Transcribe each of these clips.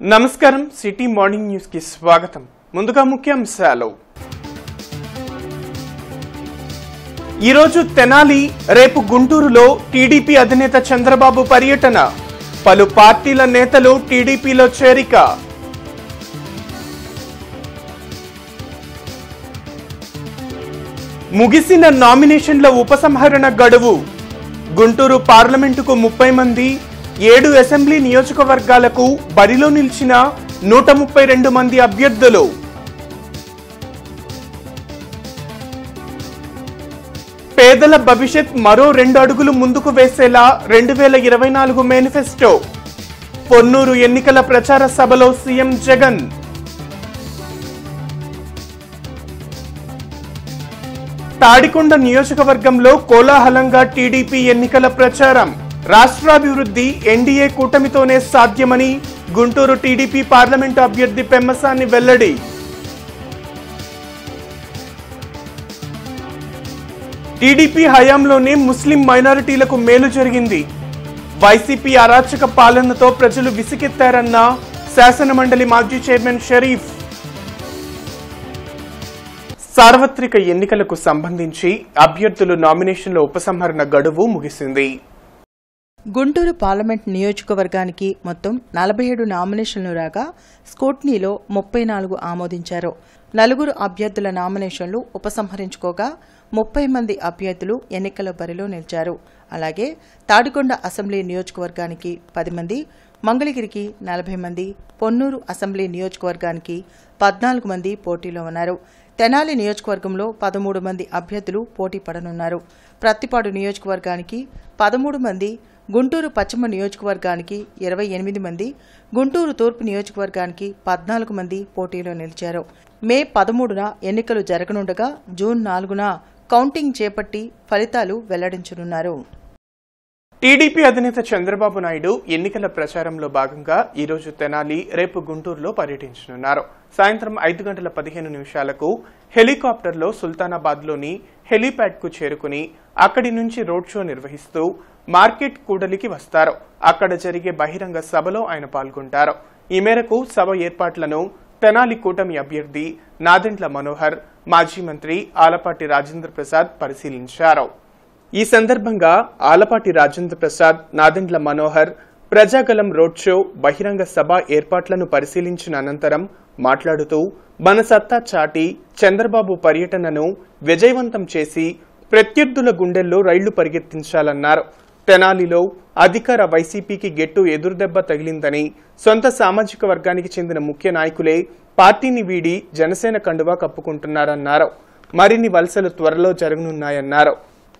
నమస్కారం city morning news కి స్వాగతం ముందుగా ముఖ్యాంశాలు ఈరోజు తెనాలి రేపు గుంటూరులో టీడీపీ అధినేత చంద్రబాబు పర్యటన పలు పార్టీల నేతలు టీడీపీలో చేరిక ముగిసిన నామినేషన్ల ఉపసంహరణ గడువు గుంటూరు పార్లమెంటుకు ముప్పై మంది ఏడు అసెంబ్లీ నియోజకవర్గాలకు బరిలో నిలిచిన నూట ముప్పై రెండు మంది అభ్యర్థులు పేదల భవిష్యత్ మరో రెండు అడుగులు ముందుకు వేసేలా రెండు వేల ఇరవై నాలుగు మేనిఫెస్టో పొన్నూరు ఎన్నికల ప్రచార సభలో సీఎం జగన్ తాడికొండ నియోజకవర్గంలో కోలాహలంగా టీడీపీ ఎన్నికల ప్రచారం రాష్ట్రాభివృద్ధి ఎన్డీఏ కూటమితోనే సాధ్యమని గుంటూరు టీడీపీ పార్లమెంటు అభ్యర్థి పెమ్మసాని వెల్లడి టీడీపీ హయాంలోనే ముస్లిం మైనారిటీలకు మేలు జరిగింది వైసీపీ అరాచక పాలనతో ప్రజలు విసిగెత్తారన్న శాసనమండలి మాజీ చైర్మన్ షరీఫ్ సార్వత్రిక ఎన్నికలకు సంబంధించి అభ్యర్థులు నామినేషన్ల ఉపసంహరణ గడువు ముగిసింది గుంటూరు పార్లమెంట్ నియోజకవర్గానికి మొత్తం నలభై ఏడు నామినేషన్లు రాగా స్కూట్నీలో ముప్పై నాలుగు ఆమోదించారు నలుగురు అభ్యర్థుల నామినేషన్లు ఉపసంహరించుకోగా ముప్పై మంది అభ్యర్థులు ఎన్నికల బరిలో నిలిచారు అలాగే తాడికొండ అసెంబ్లీ నియోజకవర్గానికి పది మంది మంగళగిరికి నలభై మంది పొన్నూరు అసెంబ్లీ నియోజకవర్గానికి పద్నాలుగు మంది పోటీలో ఉన్నారు తెనాలి నియోజకవర్గంలో పదమూడు మంది అభ్యర్థులు పోటీ పడనున్నారు ప్రత్తిపాడు నియోజకవర్గానికి పదమూడు మంది గుంటూరు పశ్చిమ నియోజకవర్గానికి ఇరవై ఎనిమిది మంది గుంటూరు తూర్పు నియోజకవర్గానికి పద్నాలుగు మంది పోటీలో నిలిచారు మే పదమూడున ఎన్నికలు జరగనుండగా జూన్ నాలుగున కౌంటింగ్ చేపట్టి ఫలితాలు వెల్లడించనున్నారు టీడీపీ అధినేత చంద్రబాబు నాయుడు ఎన్నికల ప్రచారంలో భాగంగా ఈ రోజు తెనాలి రేపు గుంటూరులో పర్యటించనున్నారు సాయంత్రం ఐదు గంటల పదిహేను నిమిషాలకు హెలికాప్టర్లో సుల్తానాబాద్లోని హెలీప్యాడ్ కు చేరుకుని అక్కడి నుంచి రోడ్ షో నిర్వహిస్తూ మార్కెట్ కూడలికి వస్తారు అక్కడ జరిగే బహిరంగ సభలో ఆయన పాల్గొంటారు ఈ మేరకు సభ ఏర్పాట్లను తెనాలి కూటమి అభ్యర్థి నాదెండ్ల మనోహర్ మాజీ మంత్రి ఆలపాటి రాజేంద్ర ప్రసాద్ పరిశీలించారు ఈ సందర్భంగా ఆలపాటి రాజేంద్ర ప్రసాద్ నాదెండ్ల మనోహర్ ప్రజాగలం రోడ్ షో బహిరంగ సభ ఏర్పాట్లను పరిశీలించిన అనంతరం మాట్లాడుతూ మన సత్తా చాటి చంద్రబాబు పర్యటనను విజయవంతం చేసి ప్రత్యర్థుల గుండెల్లో రైళ్లు పరిగెత్తించాలన్నారు తెనాలిలో అధికార వైసీపీకి గెట్టు ఎదురుదెబ్బ తగిలిందని సొంత సామాజిక వర్గానికి చెందిన ముఖ్య నాయకులే పార్టీని వీడి జనసేన కండువా కప్పుకుంటున్నారన్నారు మరిన్ని వలసలు త్వరలో జరగనున్నాయన్నారు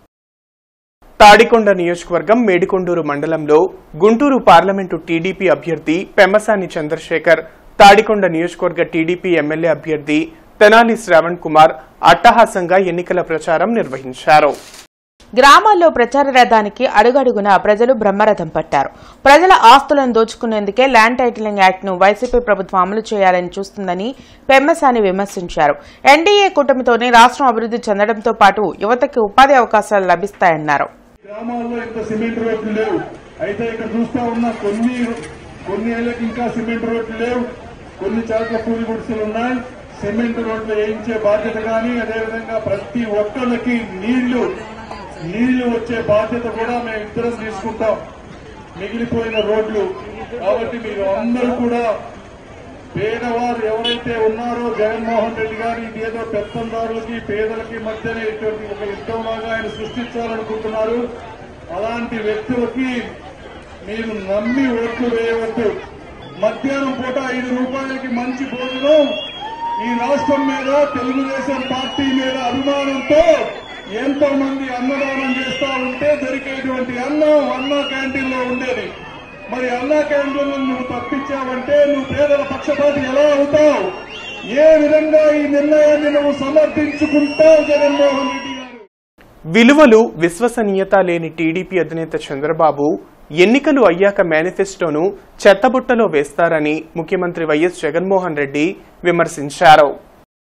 తాడికొండ నియోజకవర్గం మేడికొండూరు మండలంలో గుంటూరు పార్లమెంటు టీడీపీ అభ్యర్థి పెమ్మసాని చంద్రశేఖర్ తాడికొండ నియోజకవర్గ టీడీపీ ఎమ్మెల్యే అభ్యర్థి తెనాలి శ్రావణ్ కుమార్ అట్టహాసంగా ఎన్నికల ప్రచారం నిర్వహించారు గ్రామాల్లో ప్రచార రథానికి అడుగడుగునా ప్రజలు బ్రహ్మరథం పట్టారు ప్రజల ఆస్తులను దోచుకునేందుకే ల్యాండ్ టైటిలింగ్ యాక్ట్ ను వైసీపీ ప్రభుత్వం అమలు చేయాలని చూస్తుందని పెమ్మసాని విమర్శించారు ఎన్డీఏ కూటమితోనే రాష్ట్రం అభివృద్ధి చెందడంతో పాటు యువతకి ఉపాధి అవకాశాలు లభిస్తాయన్నారు గ్రామాల్లో ఇంత సిమెంట్ రోడ్లు లేవు అయితే ఇక్కడ చూస్తా ఉన్న కొన్ని కొన్ని ఏళ్ళకి ఇంకా సిమెంట్ రోడ్లు లేవు కొన్ని చోట్ల కూలి గుడిసెలు ఉన్నాయి సిమెంట్ రోడ్లు వేయించే బాధ్యత కానీ అదేవిధంగా ప్రతి ఒక్కళ్ళకి నీళ్లు నీళ్లు వచ్చే బాధ్యత కూడా మేము ఇద్దరం తీసుకుంటాం మిగిలిపోయిన రోడ్లు కాబట్టి మీరు అందరూ కూడా పేదవారు ఎవరైతే ఉన్నారో జగన్మోహన్ రెడ్డి గారు ఇదేదో పెత్తందారులకి పేదలకి మధ్యనే ఇటువంటి ఒక యుద్ధంలాగా ఆయన సృష్టించాలనుకుంటున్నారు అలాంటి వ్యక్తులకి మీరు నమ్మి ఓట్లు వేయవద్దు మధ్యాహ్నం పూట ఐదు రూపాయలకి మంచి భోజనం ఈ రాష్ట్రం మీద తెలుగుదేశం పార్టీ మీద అభిమానంతో ఎంతో మంది అన్నదానం చేస్తా ఉంటే దొరికేటువంటి అన్నం అన్న క్యాంటీన్ లో ఉండేది మరి అన్నా క్యాంటీన్ నువ్వు తప్పించావంటే నువ్వు పేదల పక్షపాతి ఎలా అవుతావు ఏ విధంగా ఈ నిర్ణయాన్ని నువ్వు సమర్థించుకుంటావు జగన్మోహన్ రెడ్డి గారు విలువలు విశ్వసనీయత లేని టీడీపీ అధినేత చంద్రబాబు ఎన్నికలు అయ్యాక మేనిఫెస్టోను చెత్తబుట్టలో వేస్తారని ముఖ్యమంత్రి వైఎస్ జగన్మోహన్ రెడ్డి విమర్శించారు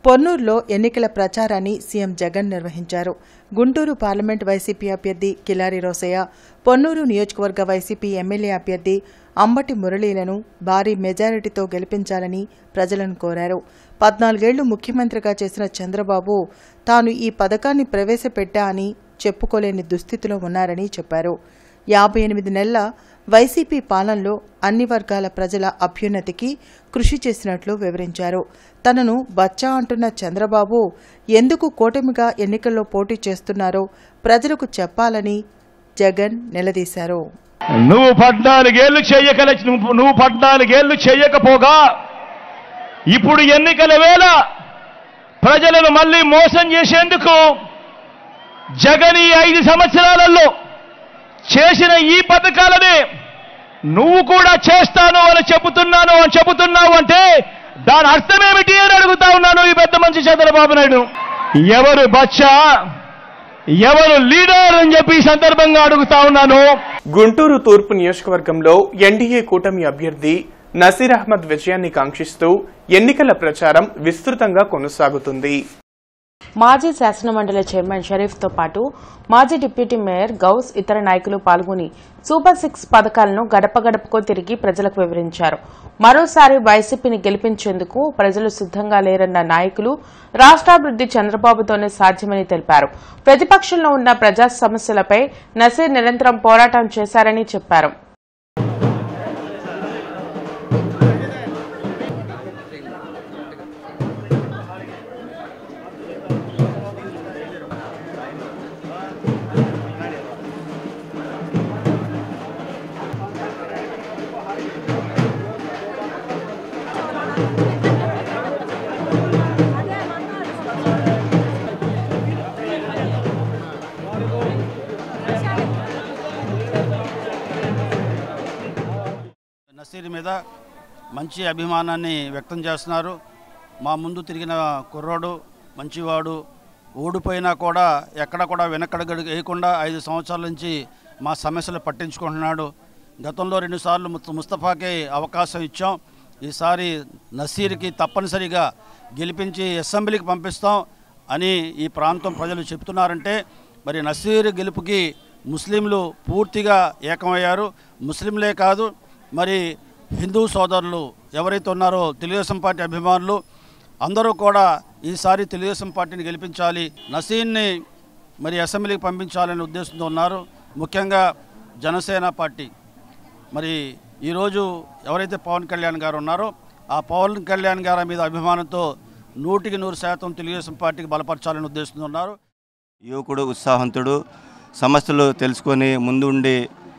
పొన్నూరులో ఎన్నికల ప్రచారాన్ని సీఎం జగన్ నిర్వహించారు గుంటూరు పార్లమెంట్ వైసీపీ అభ్యర్థి కిలారి రోసయ్య పొన్నూరు నియోజకవర్గ వైసీపీ ఎమ్మెల్యే అభ్యర్థి అంబటి మురళీలను భారీ మెజారిటీతో గెలిపించాలని ప్రజలను కోరారు పద్నాలుగేళ్లు ముఖ్యమంత్రిగా చేసిన చంద్రబాబు తాను ఈ పథకాన్ని ప్రవేశపెట్టా అని చెప్పుకోలేని దుస్థితిలో ఉన్నారని చెప్పారు యాభై ఎనిమిది నెలల వైసీపీ పాలనలో అన్ని వర్గాల ప్రజల అభ్యున్నతికి కృషి చేసినట్లు వివరించారు తనను బచ్చా అంటున్న చంద్రబాబు ఎందుకు కూటమిగా ఎన్నికల్లో పోటీ చేస్తున్నారో ప్రజలకు చెప్పాలని జగన్ నిలదీశారు నువ్వు పద్నాలుగేళ్లు చేయగల నువ్వు నువ్వు పద్నాలుగేళ్లు చేయకపోగా ఇప్పుడు ఎన్నికల వేళ ప్రజలను మళ్ళీ మోసం చేసేందుకు జగన్ ఈ ఐదు సంవత్సరాలలో చేసిన ఈ పథకాలని నువ్వు కూడా చేస్తాను అని చెబుతున్నాను అని చెబుతున్నావు అంటే దాని అర్థమేమిటి అని అడుగుతా ఉన్నాను ఈ పెద్ద మంచి చంద్రబాబు నాయుడు ఎవరు బచ్చా ఎవరు లీడర్ అని చెప్పి ఈ సందర్భంగా అడుగుతా ఉన్నాను గుంటూరు తూర్పు నియోజకవర్గంలో ఎన్డీఏ కూటమి అభ్యర్థి నసీర్ అహ్మద్ విజయాన్ని కాంక్షిస్తూ ఎన్నికల ప్రచారం విస్తృతంగా కొనసాగుతుంది మాజీ శాసనమండలి చైర్మన్ షరీఫ్ తో పాటు మాజీ డిప్యూటీ మేయర్ గౌస్ ఇతర నాయకులు పాల్గొని సూపర్ సిక్స్ పథకాలను గడప గడపకు తిరిగి ప్రజలకు వివరించారు మరోసారి వైసీపీని గెలిపించేందుకు ప్రజలు సిద్దంగా లేరన్న నాయకులు రాష్ట్రాభివృద్ది చంద్రబాబుతోనే సాధ్యమని తెలిపారు ప్రతిపక్షంలో ఉన్న ప్రజా సమస్యలపై నసీర్ నిరంతరం పోరాటం చేశారని చెప్పారు నసీర్ మీద మంచి అభిమానాన్ని వ్యక్తం చేస్తున్నారు మా ముందు తిరిగిన కుర్రోడు మంచివాడు ఓడిపోయినా కూడా ఎక్కడ కూడా వెనకడగడు వేయకుండా ఐదు సంవత్సరాల నుంచి మా సమస్యలు పట్టించుకుంటున్నాడు గతంలో రెండుసార్లు ముస్త- ముస్తఫాకి అవకాశం ఇచ్చాం ఈసారి నసీర్కి తప్పనిసరిగా గెలిపించి అసెంబ్లీకి పంపిస్తాం అని ఈ ప్రాంతం ప్రజలు చెప్తున్నారంటే మరి నసీర్ గెలుపుకి ముస్లింలు పూర్తిగా ఏకమయ్యారు ముస్లింలే కాదు మరి హిందూ సోదరులు ఎవరైతే ఉన్నారో తెలుగుదేశం పార్టీ అభిమానులు అందరూ కూడా ఈసారి తెలుగుదేశం పార్టీని గెలిపించాలి నసీన్ని మరి అసెంబ్లీకి పంపించాలనే ఉద్దేశంతో ఉన్నారు ముఖ్యంగా జనసేన పార్టీ మరి ఈరోజు ఎవరైతే పవన్ కళ్యాణ్ గారు ఉన్నారో ఆ పవన్ కళ్యాణ్ గారి మీద అభిమానంతో నూటికి నూరు శాతం తెలుగుదేశం పార్టీకి బలపరచాలని ఉద్దేశంతో ఉన్నారు యువకుడు ఉత్సాహవంతుడు సమస్యలు తెలుసుకొని ముందుండి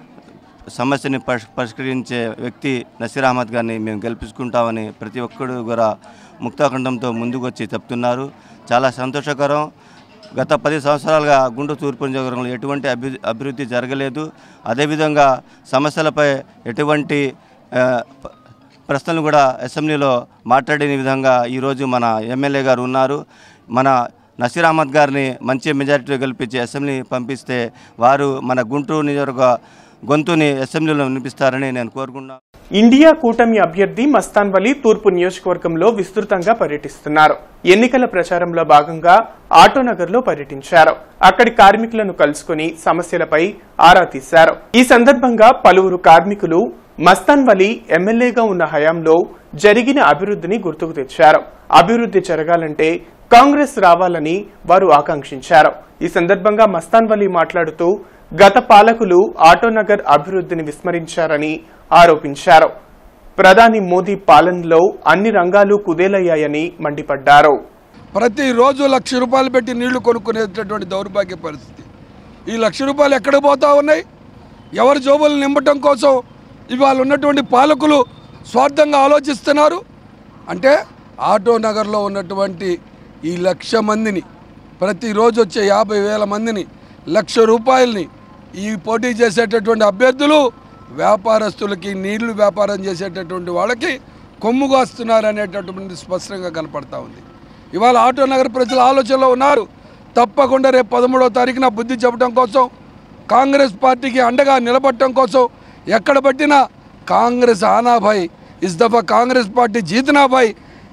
సమస్యని పరిష్- పరిష్కరించే వ్యక్తి నసీర్ అహ్మద్ గారిని మేము గెలిపించుకుంటామని ప్రతి ఒక్కరు కూడా ముక్తాఖండంతో ముందుకు వచ్చి చెప్తున్నారు చాలా సంతోషకరం గత పది సంవత్సరాలుగా గుంటూరు తూర్పు నియోజకవర్గంలో ఎటువంటి అభి అభివృద్ధి జరగలేదు అదేవిధంగా సమస్యలపై ఎటువంటి ఆ, ప- ప్రశ్నలు కూడా అసెంబ్లీలో మాట్లాడిన విధంగా ఈరోజు మన ఎమ్మెల్యే గారు ఉన్నారు మన నసీర్ అహ్మద్ గారిని మంచి మెజారిటీలో గెలిపించి అసెంబ్లీ పంపిస్తే వారు మన గుంటూరు నియోజకవర్గ గొంతుని అసెంబ్లీలో వినిపిస్తారని నేను కోరుకున్నాను ఇండియా కూటమి అభ్యర్థి మస్తాన్ వలి తూర్పు నియోజకవర్గంలో విస్తృతంగా పర్యటిస్తున్నారు ఎన్నికల ప్రచారంలో భాగంగా ఆటోనగర్లో పర్యటించారు అక్కడి కార్మికులను కలుసుకుని సమస్యలపై ఆరా తీశారు ఈ సందర్భంగా పలువురు కార్మికులు మస్తాన్ వలి ఎమ్మెల్యేగా ఉన్న హయాంలో జరిగిన అభివృద్ధిని గుర్తుకు తెచ్చారు అభివృద్ధి జరగాలంటే కాంగ్రెస్ రావాలని వారు ఆకాంక్షించారు ఈ సందర్భంగా మస్తాన్ వలి మాట్లాడుతూ గత పాలకులు ఆటోనగర్ అభివృద్ధిని విస్మరించారని ఆరోపించారు ప్రధాని మోదీ పాలనలో అన్ని రంగాలు కుదేలయ్యాయని మండిపడ్డారు ప్రతిరోజు లక్ష రూపాయలు పెట్టి నీళ్లు కొనుక్కునేటటువంటి దౌర్భాగ్య పరిస్థితి ఈ లక్ష రూపాయలు ఎక్కడ పోతా ఉన్నాయి ఎవరి జోబులు నింపటం కోసం ఇవాళ ఉన్నటువంటి పాలకులు స్వార్థంగా ఆలోచిస్తున్నారు అంటే ఆటో నగర్లో ఉన్నటువంటి ఈ లక్ష మందిని ప్రతిరోజు వచ్చే యాభై వేల మందిని లక్ష రూపాయలని ఈ పోటీ చేసేటటువంటి అభ్యర్థులు వ్యాపారస్తులకి నీళ్లు వ్యాపారం చేసేటటువంటి వాళ్ళకి కొమ్ముగాస్తున్నారు అనేటటువంటి స్పష్టంగా కనపడతా ఉంది ఇవాళ ఆటో నగర ప్రజల ఆలోచనలో ఉన్నారు తప్పకుండా రేపు పదమూడవ తారీఖున బుద్ధి చెప్పడం కోసం కాంగ్రెస్ పార్టీకి అండగా నిలబడటం కోసం ఎక్కడ పట్టినా కాంగ్రెస్ ఆనాభాయ్ ఇస్ దఫా కాంగ్రెస్ పార్టీ జీతనాభాయ్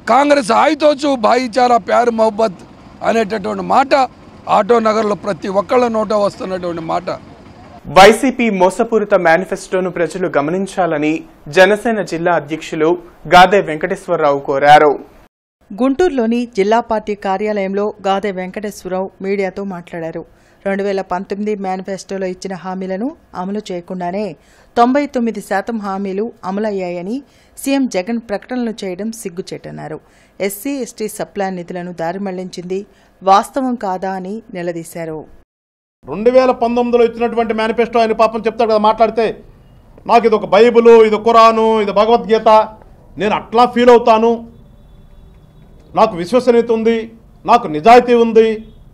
కాంగ్రెస్ ఆయితోచు భాయిచారా ప్యార్ మొహబ్బత్ అనేటటువంటి మాట ఆటో నగర్లో ప్రతి ఒక్కళ్ళ నోట వస్తున్నటువంటి మాట వైసీపీ మోసపూరిత మేనిఫెస్టోను ప్రజలు గమనించాలని జనసేన జిల్లా అధ్యక్షులు గాదే వెంకటేశ్వరరావు కోరారు గుంటూరులోని జిల్లా పార్టీ కార్యాలయంలో గాదె వెంకటేశ్వరరావు మీడియాతో మాట్లాడారు రెండు వేల పంతొమ్మిది మేనిఫెస్టోలో ఇచ్చిన హామీలను అమలు చేయకుండానే తొంభై తొమ్మిది శాతం హామీలు అమలయ్యాయని సీఎం జగన్ ప్రకటనలు చేయడం సిగ్గుచేటన్నారు ఎస్సీ ఎస్టీ సప్లాన్ నిధులను దారి మళ్లించింది వాస్తవం కాదా అని నిలదీశారు రెండు వేల పంతొమ్మిదిలో ఇచ్చినటువంటి మేనిఫెస్టో ఆయన పాపం చెప్తాడు కదా మాట్లాడితే నాకు ఇది ఒక బైబిలు ఇది ఖురాను ఇది భగవద్గీత నేను అట్లా ఫీల్ అవుతాను నాకు విశ్వసనీయత ఉంది నాకు నిజాయితీ ఉంది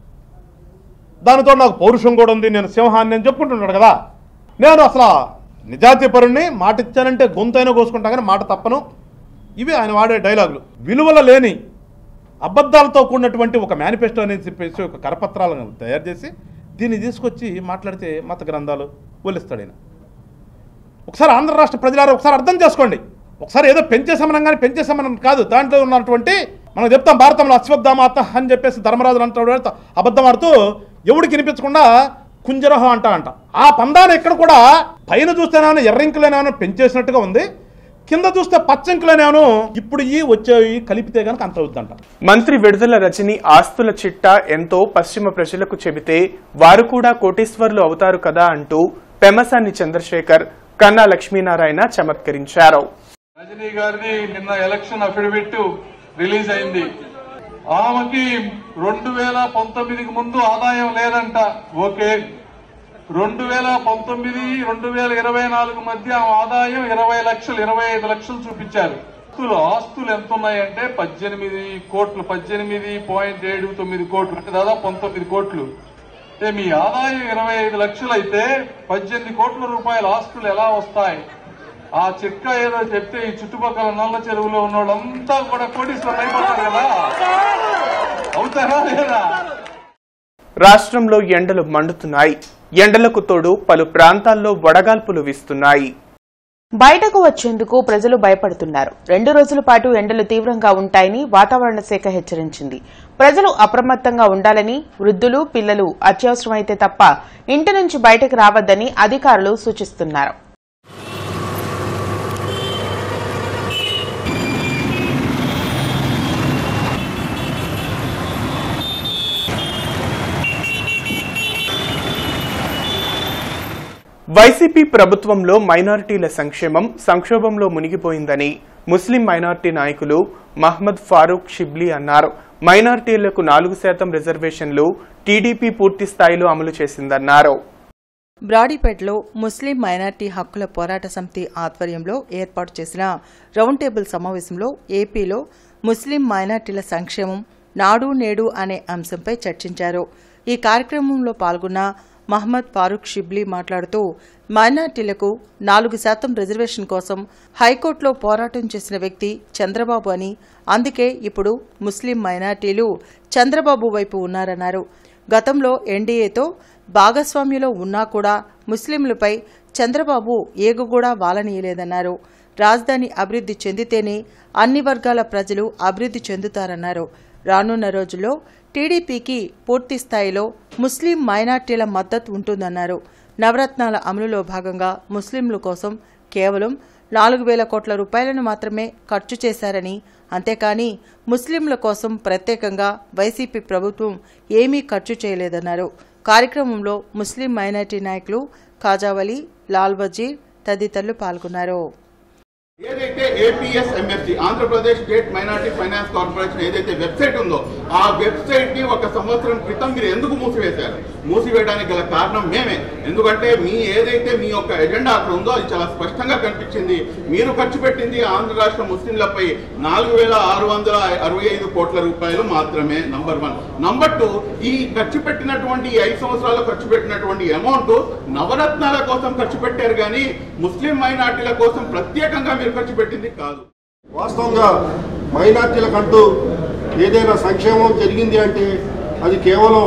దానితో నాకు పౌరుషం కూడా ఉంది నేను సింహాన్ని నేను చెప్పుకుంటున్నాడు కదా నేను అసలు నిజాయితీ పరుణ్ణి మాట ఇచ్చానంటే గొంతైనా కోసుకుంటా కానీ మాట తప్పను ఇవి ఆయన వాడే డైలాగులు విలువల లేని అబద్ధాలతో కూడినటువంటి ఒక మేనిఫెస్టో అనేది చెప్పేసి ఒక కరపత్రాలను తయారు చేసి దీన్ని తీసుకొచ్చి మాట్లాడితే మత గ్రంథాలు ఒలిస్తాడు ఆయన ఒకసారి ఆంధ్ర రాష్ట్ర ప్రజలారా ఒకసారి అర్థం చేసుకోండి ఒకసారి ఏదో పెంచేసామనం కానీ పెంచేసామనం కాదు దాంట్లో ఉన్నటువంటి మనం చెప్తాం భారతంలో అశ్వత్థామాత అని చెప్పేసి ధర్మరాజు అంటాడు అబద్ధం ఆడుతూ ఎవడికి వినిపించకుండా కుంజరహం అంట అంట ఆ పందాన్ని ఇక్కడ కూడా పైన చూస్తేనేమో ఎర్రింకులేనేమో పెంచేసినట్టుగా ఉంది కింద చూస్తే పచ్చంకులేనేమో ఇప్పుడు ఈ వచ్చేవి కలిపితే కనుక అంత అవుద్దంట మంత్రి విడుదల రజని ఆస్తుల చిట్టా ఎంతో పశ్చిమ ప్రజలకు చెబితే వారు కూడా కోటీశ్వర్లు అవుతారు కదా అంటూ పెమసాని చంద్రశేఖర్ కన్నా లక్ష్మీనారాయణ చమత్కరించారు రజనీ గారిది నిన్న ఎలక్షన్ అఫిడవిట్ రిలీజ్ అయింది ఆమెకి రెండు వేల పంతొమ్మిదికి ముందు ఆదాయం లేదంట ఓకే రెండు వేల పంతొమ్మిది రెండు వేల ఇరవై నాలుగు మధ్య ఆమె ఆదాయం ఇరవై లక్షలు ఇరవై ఐదు లక్షలు చూపించారు ఆస్తులు ఆస్తులు ఎంత ఉన్నాయంటే పద్దెనిమిది కోట్లు పద్దెనిమిది పాయింట్ ఏడు తొమ్మిది కోట్లు అంటే దాదాపు పంతొమ్మిది కోట్లు అంటే మీ ఆదాయం ఇరవై ఐదు లక్షలు అయితే పద్దెనిమిది కోట్ల రూపాయల ఆస్తులు ఎలా వస్తాయి ఆ చిక్క ఏదో చెప్తే ఈ చుట్టుపక్కల నల్ల చెరువులో ఉన్న వాళ్ళంతా కూడా కోటీశ్వరులు అయిపోతారు కదా అవుతారా లేదా రాష్ట్రంలో ఎండలు మండుతున్నాయి ఎండలకు తోడు పలు ప్రాంతాల్లో వడగాల్పులు వీస్తున్నాయి బయటకు వచ్చేందుకు ప్రజలు భయపడుతున్నారు రెండు రోజుల పాటు ఎండలు తీవ్రంగా ఉంటాయని వాతావరణ శాఖ హెచ్చరించింది ప్రజలు అప్రమత్తంగా ఉండాలని వృద్ధులు పిల్లలు అత్యవసరమైతే తప్ప ఇంటి నుంచి బయటకు రావద్దని అధికారులు సూచిస్తున్నారు వైసీపీ ప్రభుత్వంలో మైనారిటీల సంక్షేమం సంక్షోభంలో మునిగిపోయిందని ముస్లిం మైనారిటీ నాయకులు మహ్మద్ ఫారూక్ షిబ్లీ అన్నారు మైనారిటీలకు నాలుగు శాతం రిజర్వేషన్లు టీడీపీ పూర్తి స్థాయిలో అమలు చేసిందన్నారు బ్రాడీపేటలో ముస్లిం మైనార్టీ హక్కుల పోరాట సమితి ఆధ్వర్యంలో ఏర్పాటు చేసిన రౌండ్ టేబుల్ సమావేశంలో ఏపీలో ముస్లిం మైనార్టీల సంక్షేమం నాడు నేడు అనే అంశంపై చర్చించారు ఈ కార్యక్రమంలో పాల్గొన్న మహమ్మద్ ఫారూక్ షిబ్లీ మాట్లాడుతూ మైనార్టీలకు నాలుగు శాతం రిజర్వేషన్ కోసం హైకోర్టులో పోరాటం చేసిన వ్యక్తి చంద్రబాబు అని అందుకే ఇప్పుడు ముస్లిం మైనార్టీలు చంద్రబాబు వైపు ఉన్నారన్నారు గతంలో ఎన్డీఏతో భాగస్వామ్యంలో ఉన్నా కూడా ముస్లింలపై చంద్రబాబు ఏగు కూడా వాలనీయలేదన్నారు రాజధాని అభివృద్ధి చెందితేనే అన్ని వర్గాల ప్రజలు అభివృద్ధి చెందుతారన్నారు రానున్న రోజుల్లో టీడీపీకి పూర్తి స్థాయిలో ముస్లిం మైనార్టీల మద్దతు ఉంటుందన్నారు నవరత్నాల అమలులో భాగంగా ముస్లింల కోసం కేవలం నాలుగు వేల కోట్ల రూపాయలను మాత్రమే ఖర్చు చేశారని అంతేకాని ముస్లింల కోసం ప్రత్యేకంగా వైసీపీ ప్రభుత్వం ఏమీ ఖర్చు చేయలేదన్నారు కార్యక్రమంలో ముస్లిం మైనార్టీ నాయకులు ఖాజావలి లాల్ వజీర్ తదితరులు పాల్గొన్నారు ఏదైతే APS MFC Andhra Pradesh state minority finance corporation ఏదైతే వెబ్సైట్ ఉందో ఆ వెబ్సైట్ ని ఒక సంవత్సరం క్రితం మీరు ఎందుకు మూసివేశారు మూసివేయడానికి గల కారణం మేమే ఎందుకంటే మీ ఏదైతే మీ యొక్క ఎజెండా అక్కడ ఉందో అది చాలా స్పష్టంగా కనిపించింది మీరు ఖర్చు పెట్టింది ఆంధ్ర రాష్ట్ర ముస్లింలపై నాలుగు వేల ఆరు వందల అరవై ఐదు కోట్ల రూపాయలు మాత్రమే నంబర్ వన్ నంబర్ టూ ఈ ఖర్చు పెట్టినటువంటి ఈ ఐదు సంవత్సరాల్లో ఖర్చు పెట్టినటువంటి అమౌంట్ నవరత్నాల కోసం ఖర్చు పెట్టారు కానీ ముస్లిం మైనార్టీల కోసం ప్రత్యేకంగా మీరు ఖర్చు పెట్టింది కాదు వాస్తవంగా మైనార్టీలకంటూ ఏదైనా సంక్షేమం జరిగింది అంటే అది కేవలం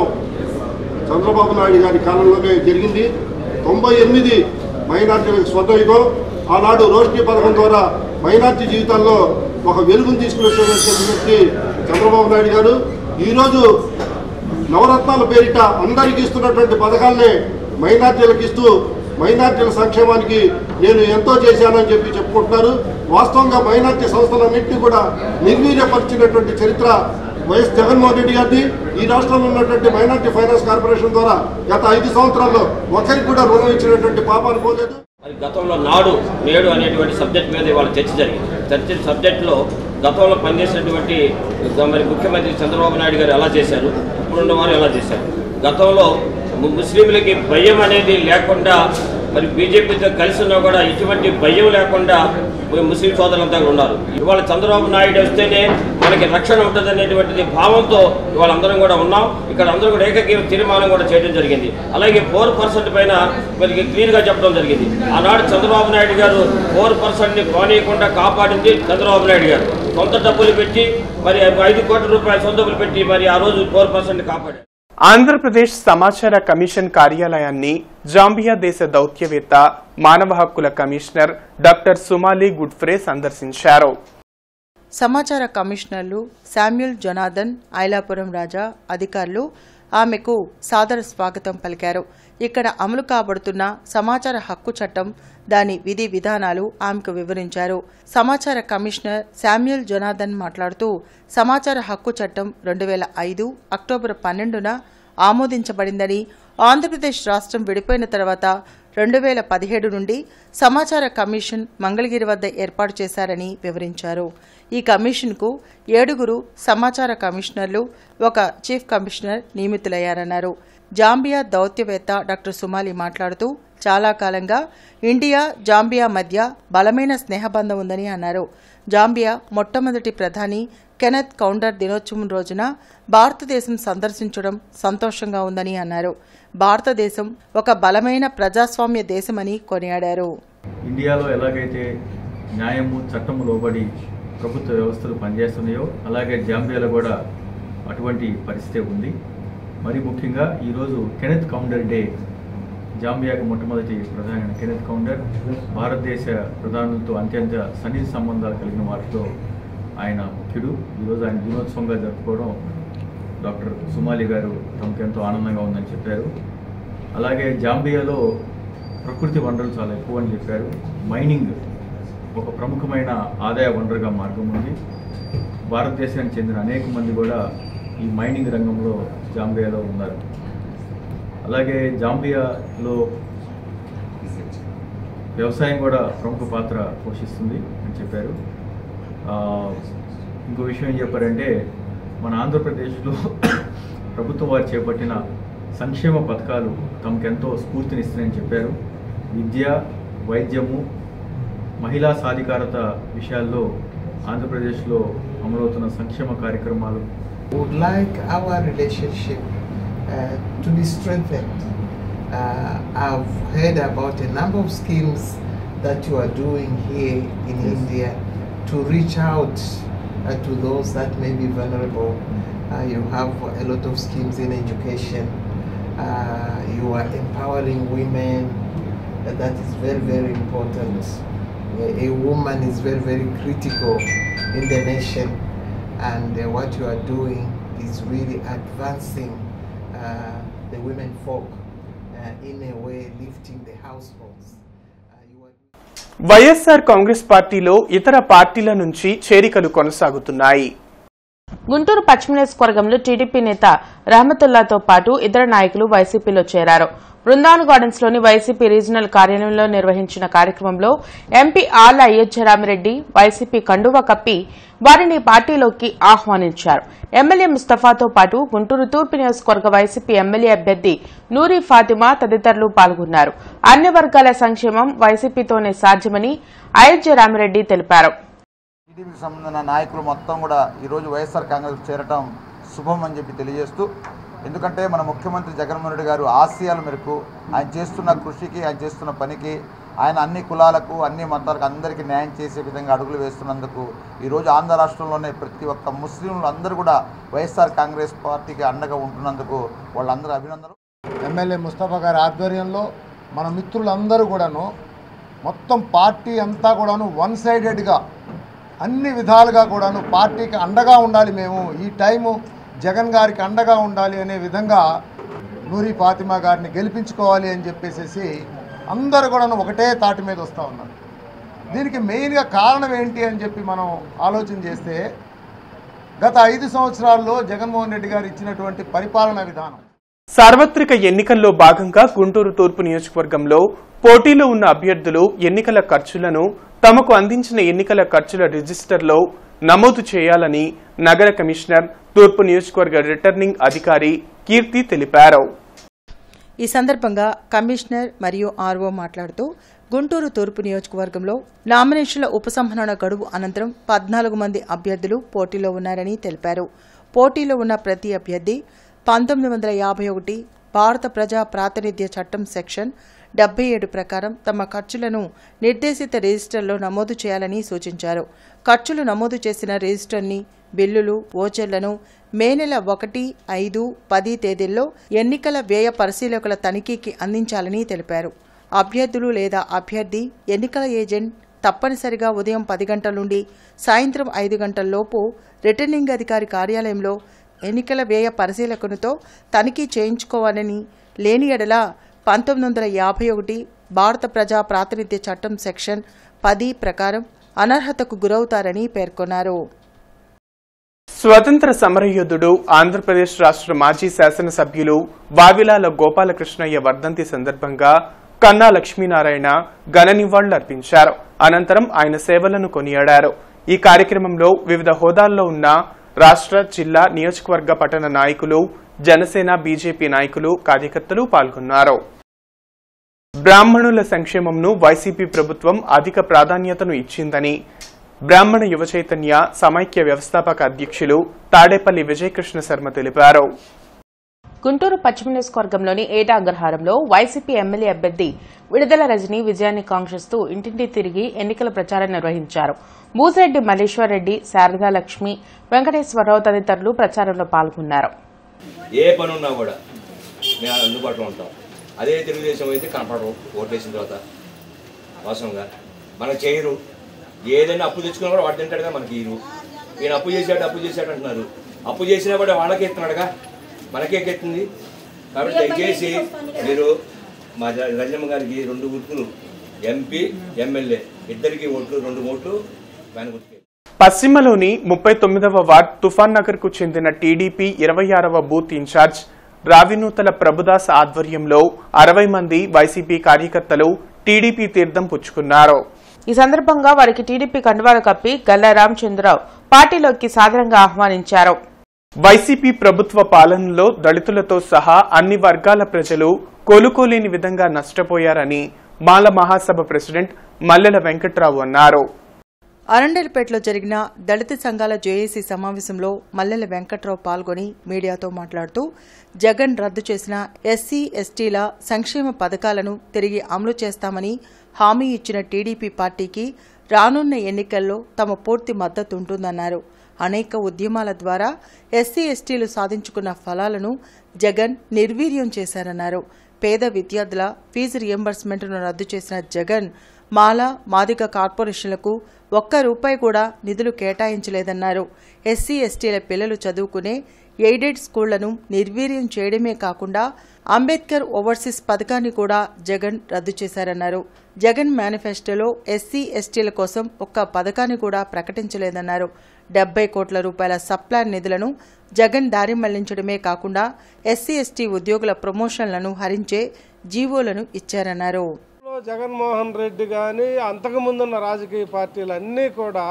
చంద్రబాబు నాయుడు గారి కాలంలోనే జరిగింది తొంభై ఎనిమిది మైనార్టీలకు స్వతంత్రం ఆనాడు రోష్ని పథకం ద్వారా మైనార్టీ జీవితాల్లో ఒక వెలుగును తీసుకునేటువంటి వ్యక్తి చంద్రబాబు నాయుడు గారు ఈరోజు నవరత్నాల పేరిట అందరికీ ఇస్తున్నటువంటి పథకాలనే మైనార్టీలకు ఇస్తూ మైనార్టీల సంక్షేమానికి నేను ఎంతో చేశానని చెప్పి చెప్పుకుంటున్నారు వాస్తవంగా మైనార్టీ సంస్థలన్నింటినీ కూడా నిర్వీర్యపరిచినటువంటి చరిత్ర వైఎస్ జగన్మోహన్ రెడ్డి గారిది ఈ రాష్ట్రంలో ఉన్నటువంటి మైనార్టీ ఫైనాన్స్ కార్పొరేషన్ ద్వారా గత ఐదు సంవత్సరాల్లో ఒకరికి కూడా రుణం ఇచ్చినటువంటి పాపాలు పోలేదు మరి గతంలో నాడు నేడు అనేటువంటి సబ్జెక్ట్ మీద ఇవాళ చర్చ జరిగింది చర్చ సబ్జెక్టులో గతంలో పనిచేసినటువంటి మరి ముఖ్యమంత్రి చంద్రబాబు నాయుడు గారు ఎలా చేశారు ఇప్పుడున్న వారు ఎలా చేశారు గతంలో ము- ముస్లింలకి భయం అనేది లేకుండా మరి బీజేపీతో కలిసి ఉన్నా కూడా ఎటువంటి భయం లేకుండా ము- ముస్లిం సోదరులంతా కూడా ఉన్నారు ఇవాళ చంద్రబాబు నాయుడు వస్తేనే మనకి రక్షణ ఉంటుంది అనేటువంటిది భావంతో ఇవాళ అందరం కూడా ఉన్నాం ఇక్కడ అందరూ కూడా ఏకగ్రీవ తీర్మానం కూడా చేయడం జరిగింది అలాగే ఫోర్ పర్సెంట్ పైన మనకి క్లియర్గా చెప్పడం జరిగింది ఆనాడు చంద్రబాబు నాయుడు గారు ఫోర్ పర్సెంట్ని పోనీయకుండా కాపాడింది చంద్రబాబు నాయుడు గారు సొంత డబ్బులు పెట్టి మరి ఐదు కోట్ల రూపాయలు సొంత డబ్బులు పెట్టి మరి ఆ రోజు ఫోర్ పర్సెంట్ కాపాడారు ఆంధ్రప్రదేశ్ సమాచార కమిషన్ కార్యాలయాన్ని జాంబియా దేశ దౌత్యవేత్త మానవ హక్కుల కమిషనర్ డాక్టర్ సుమాలి గుడ్ఫ్రే సందర్శించారు సమాచార కమిషనర్లు శామ్యుల్ జొనాథన్ ఐలాపురం రాజా అధికారులు ఆమెకు సాదర స్వాగతం పలికారు ఇక్కడ అమలు కాబడుతున్న సమాచార హక్కు చట్టం దాని విధి విధానాలు ఆమెకు వివరించారు సమాచార కమిషనర్ శామ్యుల్ జొనాథన్ మాట్లాడుతూ సమాచార హక్కు చట్టం రెండు వేల ఐదు అక్టోబర్ పన్నెండున ఆమోదించబడిందని ఆంధ్రప్రదేశ్ రాష్ట్రం విడిపోయిన తర్వాత రెండు వేల పదిహేడు నుండి సమాచార కమిషన్ మంగళగిరి వద్ద ఏర్పాటు చేశారని వివరించారు ఈ కమిషన్కు ఏడుగురు సమాచార కమిషనర్లు ఒక చీఫ్ కమిషనర్ నియమితులయ్యారన్నారు జాంబియా దౌత్యవేత్త డాక్టర్ సుమాలి మాట్లాడుతూ చాలా కాలంగా ఇండియా జాంబియా మధ్య బలమైన స్నేహబంధం ఉందని అన్నారు జాంబియా మొట్టమొదటి ప్రధాని కెనెత్ కౌండర్ దినోత్సవం రోజున భారతదేశం సందర్శించడం సంతోషంగా ఉందని అన్నారు భారతదేశం ఒక బలమైన ప్రజాస్వామ్య దేశమని కొనియాడారు ఇండియాలో ఎలాగైతే న్యాయము చట్టము లోబడి ప్రభుత్వ వ్యవస్థలు పనిచేస్తున్నాయో అలాగే జాంబియాలో కూడా అటువంటి పరిస్థితి ఉంది మరి ముఖ్యంగా ఈరోజు కెనెత్ కౌండర్ డే జాంబియాకు మొట్టమొదటి ప్రధాని కెనెత్ కౌండర్ భారతదేశ ప్రధానులతో అత్యంత సన్నిహిత సంబంధాలు కలిగిన వారితో ఆయన ముఖ్యుడు ఈరోజు ఆయన దినోత్సవంగా జరుపుకోవడం డాక్టర్ సుమాలి గారు తమకు ఎంతో ఆనందంగా ఉందని చెప్పారు అలాగే జాంబియాలో ప్రకృతి వనరులు చాలా ఎక్కువ అని చెప్పారు మైనింగ్ ఒక ప్రముఖమైన ఆదాయ వనరుగా మార్గం ఉంది భారతదేశానికి చెందిన అనేక మంది కూడా ఈ మైనింగ్ రంగంలో జాంబియాలో ఉన్నారు అలాగే జాంబియాలో వ్యవసాయం కూడా ప్రముఖ పాత్ర పోషిస్తుంది అని చెప్పారు ఆ, ఇంకో విషయం ఏం చెప్పారంటే మన ఆంధ్రప్రదేశ్లో ప్రభుత్వం వారు చేపట్టిన సంక్షేమ పథకాలు తమకెంతో స్ఫూర్తినిస్తున్నాయని చెప్పారు విద్య వైద్యము మహిళా సాధికారత విషయాల్లో ఆంధ్రప్రదేశ్లో అమలవుతున్న సంక్షేమ కార్యక్రమాలు would like our relationship uh, to be strengthened. Uh, I've heard about a number of schemes that you are doing here in India to reach out uh, to those that may be vulnerable. Uh, you have a lot of schemes in education. Uh, you are empowering women. Uh, that is very, very important. A, a woman is very, very critical in the nation and uh, what you are doing is really advancing uh, the women folk uh, in a way lifting the households. YSR Congress పార్టీలో ఇతర పార్టీల నుంచి చేరికలు కొనసాగుతున్నాయి గుంటూరు పశ్చిమ నియోజకవర్గంలో TDP నేత రహమతుల్లాతో పాటు ఇతర నాయకులు వైసీపీలో చేరారు బృందావన్ గార్డెన్స్ లోని వైసీపీ రీజనల్ కార్యాలయంలో నిర్వహించిన కార్యక్రమంలో ఎంపీ ఆళ్ల అయోధ్యరామిరెడ్డి వైసీపీ కండువా కప్పి వారిని పార్టీలోకి ఆహ్వానించారు ఎమ్మెల్యే ముస్తఫాతో పాటు గుంటూరు తూర్పు నియోజకవర్గ వైసీపీ ఎమ్మెల్యే అభ్యర్థి నూరి ఫాతిమా తదితరులు పాల్గొన్నారు అన్ని వర్గాల సంక్షేమం వైసీపీతోనే సాధ్యమని అయోధ్యరామిరెడ్డి తెలిపారు టీడీపీకి సంబంధించిన నాయకులు మొత్తం కూడా ఈరోజు వైఎస్ఆర్ కాంగ్రెస్ చేరటం శుభం అని చెప్పి తెలియజేస్తూ ఎందుకంటే మన ముఖ్యమంత్రి జగన్మోహన్ రెడ్డి గారు ఆశయాల మేరకు ఆయన చేస్తున్న కృషికి ఆయన చేస్తున్న పనికి ఆయన అన్ని కులాలకు అన్ని మతాలకు అందరికీ న్యాయం చేసే విధంగా అడుగులు వేస్తున్నందుకు ఈరోజు ఆంధ్ర రాష్ట్రంలోనే ప్రతి ఒక్క ముస్లింలు అందరూ కూడా వైఎస్ఆర్ కాంగ్రెస్ పార్టీకి అండగా ఉంటున్నందుకు వాళ్ళందరూ అభినందనలు ఎమ్మెల్యే ముస్తఫా గారి ఆధ్వర్యంలో మన మిత్రులందరూ కూడాను మొత్తం పార్టీ అంతా కూడాను వన్ సైడెడ్గా అన్ని విధాలుగా కూడాను పార్టీకి అండగా ఉండాలి మేము ఈ టైము జగన్ గారికి అండగా ఉండాలి అనే విధంగా నూరి ఫాతిమా గారిని గెలిపించుకోవాలి అని చెప్పేసి అందరూ కూడాను ఒకటే తాటి మీద వస్తూ ఉన్నారు దీనికి మెయిన్గా కారణం ఏంటి అని చెప్పి మనం ఆలోచన చేస్తే గత ఐదు సంవత్సరాల్లో జగన్మోహన్ రెడ్డి గారు ఇచ్చినటువంటి పరిపాలనా విధానం సార్వత్రిక ఎన్నికల్లో భాగంగా గుంటూరు తూర్పు నియోజకవర్గంలో పోటీలో ఉన్న అభ్యర్థులు ఎన్నికల ఖర్చులను తమకు అందించిన ఎన్నికల ఖర్చుల రిజిస్టర్లో నమోదు చేయాలని నగర కమిషనర్ తూర్పు నియోజకవర్గ రిటర్నింగ్ అధికారి కీర్తి తెలిపారు ఈ సందర్భంగా కమిషనర్ మరియు ఆర్ఓ మాట్లాడుతూ గుంటూరు తూర్పు నియోజకవర్గంలో నామినేషన్ల ఉపసంహరణ గడువు అనంతరం పద్నాలుగు మంది అభ్యర్థులు పోటీలో ఉన్నారని తెలిపారు పోటీలో ఉన్న ప్రతి అభ్యర్థి పంతొమ్మిది వందల యాభై ఒకటి భారత ప్రజా ప్రాతినిధ్య చట్టం సెక్షన్ డెబ్బై ఏడు ప్రకారం తమ ఖర్చులను నిర్దేశిత రిజిస్టర్లో నమోదు చేయాలని సూచించారు ఖర్చులు నమోదు చేసిన రిజిస్టర్ని బిల్లులు ఓచర్లను మే నెల ఒకటి ఐదు పది తేదీల్లో ఎన్నికల వ్యయ పరిశీలకుల తనిఖీకి అందించాలని తెలిపారు అభ్యర్థులు లేదా అభ్యర్థి ఎన్నికల ఏజెంట్ తప్పనిసరిగా ఉదయం పది గంటల నుండి సాయంత్రం ఐదు గంటల లోపు రిటర్నింగ్ అధికారి కార్యాలయంలో ఎన్నికల వ్యయ పరిశీలకునితో తనిఖీ చేయించుకోవాలని లేని ఎడల పంతొమ్మిది వందల యాభై ఒకటి భారత ప్రజా ప్రాతినిధ్య చట్టం సెక్షన్ పది ప్రకారం అనర్హతకు గురవుతారని పేర్కొన్నారు స్వతంత్ర సమరయోధుడు ఆంధ్రప్రదేశ్ రాష్ట్ర మాజీ శాసనసభ్యులు వావిలాల గోపాలకృష్ణయ్య వర్ధంతి సందర్భంగా కన్నా లక్ష్మీనారాయణ ఘన నివాళులర్పించారు అనంతరం ఆయన సేవలను కొనియాడారు ఈ కార్యక్రమంలో వివిధ హోదాల్లో ఉన్న రాష్ట్ర జిల్లా నియోజకవర్గ పట్టణ నాయకులు జనసేన బీజేపీ నాయకులు కార్యకర్తలు పాల్గొన్నారు బ్రాహ్మణుల సంక్షేమంను వైసీపీ ప్రభుత్వం అధిక ప్రాధాన్యతను ఇచ్చిందని బ్రాహ్మణ యువ చైతన్య సమైక్య వ్యవస్థాపక అధ్యక్షులు తాడేపల్లి విజయకృష్ణ శర్మ తెలిపారు గుంటూరు పశ్చిమ నియోజకవర్గంలోని ఏటా అగ్రహారంలో వైసీపీ ఎమ్మెల్యే అభ్యర్థి విడుదల రజని విజయాన్ని కాంక్షిస్తూ ఇంటింటి తిరిగి ఎన్నికల ప్రచారం నిర్వహించారు మూసిరెడ్డి మల్లేశ్వరరెడ్డి శారదాలక్ష్మి వెంకటేశ్వరరావు తదితరులు ప్రచారంలో పాల్గొన్నారు ఏ పని ఉన్నా కూడా మేము అందుబాటులో ఉంటాం అదే తెలుగుదేశం అయితే కనపడరు ఓటు వేసిన తర్వాత వాస్తవంగా మనకు చేయరు ఏదైనా అప్పు తెచ్చుకున్నా కూడా వాడు తింటాడుగా మనకి ఇరు ఈయన అప్పు చేశాడు అప్పు చేశాడు అంటున్నారు అప్పు చేసినా కూడా వాళ్ళకే ఎత్తున్నాడుగా మనకే ఎక్కెత్తుంది కాబట్టి దయచేసి మీరు మా జ- రంజమ్మ గారికి రెండు గుర్తులు ఎంపీ ఎమ్మెల్యే ఇద్దరికి ఓట్లు రెండు ఓట్లు ఫ్యాన్ గుర్తుకే పశ్చిమలోని ముప్పై తొమ్మిదవ వార్డ్ తుఫాన్ నగర్ కు చెందిన టీడీపీ ఇరవై ఆరవ బూత్ ఇన్ఛార్జ్ రావినూతల ప్రభుదాస్ ఆధ్వర్యంలో అరవై మంది వైసీపీ కార్యకర్తలు టీడీపీ తీర్థం పుచ్చుకున్నారు ఈ సందర్భంగా వారికి టీడీపీ కండువాలు కప్పి గల్లా రామచంద్రరావు పార్టీలోకి సాదరంగా ఆహ్వానించారు వైసీపీ ప్రభుత్వ పాలనలో దళితులతో సహా అన్ని వర్గాల ప్రజలు కోలుకోలేని విధంగా నష్టపోయారని మాల మహాసభ ప్రెసిడెంట్ మల్లెల వెంకట్రావు అన్నారు అరండల్పేటలో జరిగిన దళిత సంఘాల జేఏసీ సమావేశంలో మల్లెల వెంకట్రావు పాల్గొని మీడియాతో మాట్లాడుతూ జగన్ రద్దు చేసిన ఎస్సీ ఎస్టీల సంక్షేమ పథకాలను తిరిగి అమలు చేస్తామని హామీ ఇచ్చిన టీడీపీ పార్టీకి రానున్న ఎన్నికల్లో తమ పూర్తి మద్దతు ఉంటుందన్నారు అనేక ఉద్యమాల ద్వారా ఎస్సీ ఎస్టీలు సాధించుకున్న ఫలాలను జగన్ నిర్వీర్యం చేశారన్నారు పేద విద్యార్థుల ఫీజు రియంబర్స్మెంట్ను రద్దు చేసిన జగన్ మాల మాదిగ కార్పొరేషన్లకు ఒక్క రూపాయి కూడా నిధులు కేటాయించలేదన్నారు ఎస్సీ ఎస్టీల పిల్లలు చదువుకునే ఎయిడెడ్ స్కూళ్లను నిర్వీర్యం చేయడమే కాకుండా అంబేద్కర్ ఓవర్సీస్ పథకాన్ని కూడా జగన్ రద్దు చేశారన్నారు జగన్ మేనిఫెస్టోలో ఎస్సీ ఎస్టీల కోసం ఒక్క పథకాన్ని కూడా ప్రకటించలేదన్నారు డెబ్బై కోట్ల రూపాయల సప్లాన్ నిధులను జగన్ దారి మళ్లించడమే కాకుండా ఎస్సీ ఎస్టీ ఉద్యోగుల ప్రమోషన్లను హరించే జీవోలను ఇచ్చారన్నారు లో జగన్మోహన్ రెడ్డి కానీ అంతకుముందున్న రాజకీయ పార్టీలు అన్నీ కూడా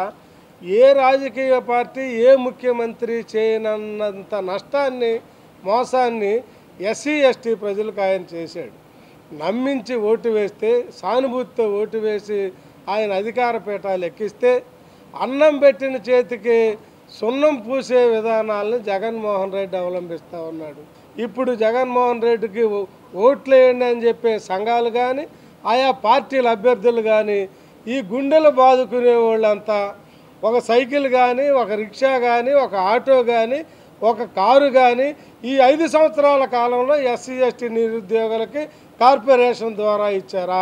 ఏ రాజకీయ పార్టీ ఏ ముఖ్యమంత్రి చేయనన్నంత నష్టాన్ని మోసాన్ని ఎస్సీ ఎస్టీ ప్రజలకు ఆయన చేశాడు నమ్మించి ఓటు వేస్తే సానుభూతితో ఓటు వేసి ఆయన అధికార పీఠాలు ఎక్కిస్తే అన్నం పెట్టిన చేతికి సున్నం పూసే విధానాలను జగన్మోహన్ రెడ్డి అవలంబిస్తూ ఉన్నాడు ఇప్పుడు జగన్మోహన్ రెడ్డికి ఓ- ఓట్లు వేయండి అని చెప్పే సంఘాలు కానీ ఆయా పార్టీల అభ్యర్థులు కానీ ఈ గుండెలు బాదుకునే వాళ్ళంతా ఒక సైకిల్ కానీ ఒక రిక్షా కానీ ఒక ఆటో కానీ ఒక కారు కానీ ఈ ఐదు సంవత్సరాల కాలంలో ఎస్సీ ఎస్టీ నిరుద్యోగులకి కార్పొరేషన్ ద్వారా ఇచ్చారా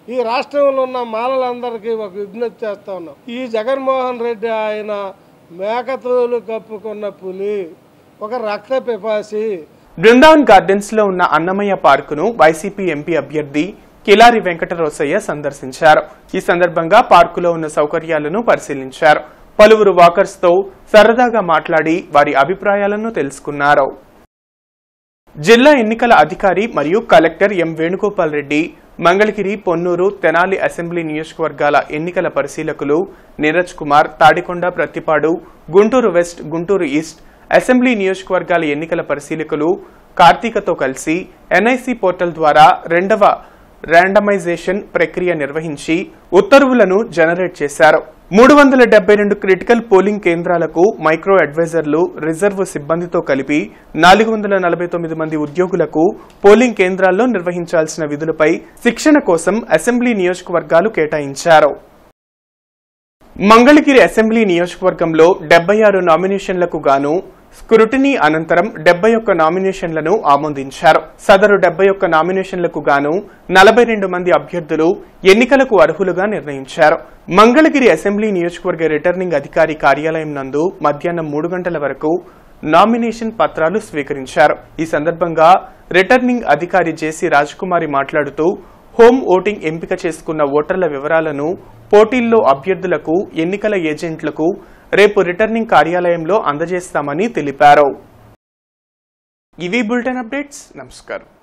ఈ రాష్ట్రంలో ఉన్న మాలలందరికీ ఒక విజ్ఞప్తి చేస్తా ఉన్నాం ఈ జగన్మోహన్ రెడ్డి ఆయన మేకతోలు కప్పుకున్న పులి ఒక రక్త పిపాసి బృందావన్ గార్డెన్స్ లో ఉన్న అన్నమయ్య పార్కును వైసీపీ ఎంపీ అభ్యర్థి కిలారి వెంకటరోసయ్య సందర్శించారు ఈ సందర్భంగా పార్కులో ఉన్న సౌకర్యాలను పరిశీలించారు పలువురు వాకర్స్ తో సరదాగా మాట్లాడి వారి అభిప్రాయాలను తెలుసుకున్నారు జిల్లా ఎన్నికల అధికారి మరియు collector M Venugopal Reddy Mangalagiri Ponnuru Tenali assembly నియోజకవర్గాల ఎన్నికల పరిశీలకులు Neeraj Kumar Tadikonda Prathipadu Guntur west Guntur east assembly నియోజకవర్గాల ఎన్నికల పరిశీలకులు కార్తీకతో కలిసి ఎన్ఐసి పోర్టల్ ద్వారా రెండవ ర్యాండమైజేషన్ ప్రక్రియ నిర్వహించి ఉత్తర్వులను జనరేట్ చేశారు మూడు వందల డెబ్బై రెండు క్రిటికల్ పోలింగ్ కేంద్రాలకు మైక్రో అడ్వైజర్లు రిజర్వ్ సిబ్బందితో కలిపి నాలుగు వందల నలభై తొమ్మిది మంది ఉద్యోగులకు పోలింగ్ కేంద్రాల్లో నిర్వహించాల్సిన విధులపై శిక్షణ కోసం అసెంబ్లీ నియోజకవర్గాలు కేటాయించారు మంగళగిరి అసెంబ్లీ నియోజకవర్గంలో డెబ్బై ఆరు నామినేషన్లకు గాను స్క్రూటినీ అనంతరం డెబ్బై ఒక్క నామినేషన్లను ఆమోదించారు సదరు డెబ్బై ఒక్క నామినేషన్లకు గాను నలభై రెండు మంది అభ్యర్థులు ఎన్నికలకు అర్హులుగా నిర్ణయించారు మంగళగిరి అసెంబ్లీ నియోజకవర్గ రిటర్నింగ్ అధికారి కార్యాలయం నందు మధ్యాహ్నం మూడు గంటల వరకు నామినేషన్ పత్రాలు స్వీకరించారు ఈ సందర్భంగా రిటర్నింగ్ అధికారి జేసీ రాజకుమారి మాట్లాడుతూ హోం ఓటింగ్ ఎంపిక చేసుకున్న ఓటర్ల వివరాలను పోటీల్లో అభ్యర్థులకు ఎన్నికల ఏజెంట్లకు రేపు రిటర్నింగ్ కార్యాలయంలో అందజేస్తామని తెలిపారు ఇవి బులెటిన్ అప్డేట్స్ నమస్కారం